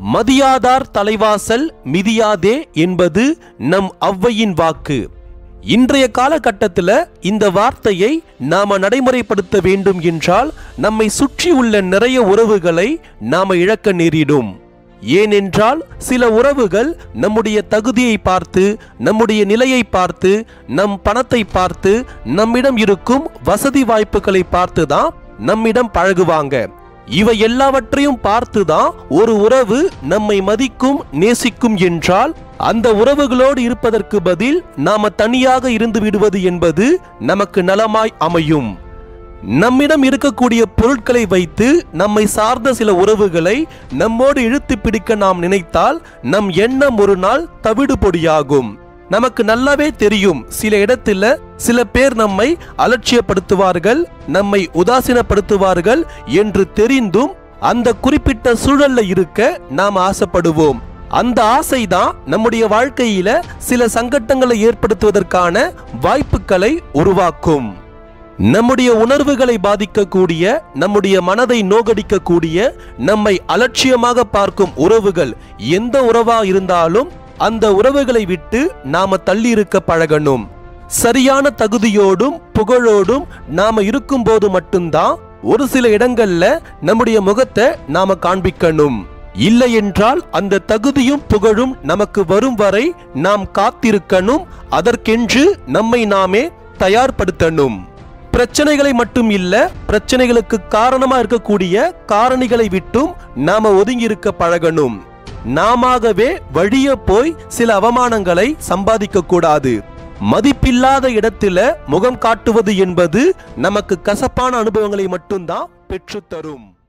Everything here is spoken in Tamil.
மதியாதார் தலைவாசல் மிதியாதே என்பது நம் ஔவையின் வாக்கு இன்றைய காலகட்டத்தில் இந்த வார்த்தையை நாம நடைமுறைப்படுத்த வேண்டும் என்றால் நம்மை சுற்றி உள்ள நிறைய உறவுகளை நாம இழக்க நேரிடும் ஏனென்றால் சில உறவுகள் நம்முடைய தகுதியை பார்த்து நம்முடைய நிலையை பார்த்து நம் பணத்தை பார்த்து நம்மிடம் இருக்கும் வசதி வாய்ப்புகளை பார்த்து தான் நம்மிடம் பழகுவாங்க இவை எல்லாவற்றையும் பார்த்துதான் ஒரு உறவு நம்மை மதிக்கும் நேசிக்கும் என்றால் அந்த உறவுகளோடு இருப்பதற்கு பதில் நாம தனியாக இருந்து விடுவது என்பது நமக்கு நலமாய் அமையும் நம்மிடம் இருக்கக்கூடிய பொருட்களை வைத்து நம்மை சார்ந்த சில உறவுகளை நம்மோடு இழுத்து பிடிக்க நாம் நினைத்தால் நம் எண்ணம் ஒரு நாள் தவிடு பொடியாகும் நமக்கு நல்லாவே தெரியும் சில இடத்துல சில பேர் நம்மை அலட்சியப்படுத்துவார்கள் நம்மை உதாசீனப்படுத்துவார்கள் என்று தெரிந்தும் அந்த குறிப்பிட்ட சூழல்ல இருக்க நாம் ஆசைப்படுவோம் அந்த ஆசைதான் நம்முடைய வாழ்க்கையில சில சங்கட்டங்களை ஏற்படுத்துவதற்கான வாய்ப்புகளை உருவாக்கும் நம்முடைய உணர்வுகளை பாதிக்கக்கூடிய நம்முடைய மனதை நோகடிக்கக்கூடிய நம்மை அலட்சியமாக பார்க்கும் உறவுகள் எந்த உறவா இருந்தாலும் அந்த உறவுகளை விட்டு நாம தள்ளி இருக்க பழகணும் சரியான தகுதியோடும் புகழோடும் நாம இருக்கும்போது மட்டும்தான் ஒரு சில இடங்கள்ல நம்முடைய முகத்தை நாம காண்பிக்கணும் இல்லை என்றால் அந்த தகுதியும் புகழும் நமக்கு வரும் வரை நாம் காத்திருக்கணும் அதற்கென்று நம்மை நாமே தயார்படுத்தணும் பிரச்சனைகளை மட்டும் இல்ல பிரச்சனைகளுக்கு காரணமா இருக்கக்கூடிய காரணிகளை விட்டும் நாம ஒதுங்கி இருக்க பழகணும் நாமவே வழிய போய் சில அவமானங்களை சம்பாதிக்க கூடாது மதிப்பில்லாத இடத்துல முகம் காட்டுவது என்பது நமக்கு கசப்பான அனுபவங்களை மட்டும்தான் பெற்றுத்தரும்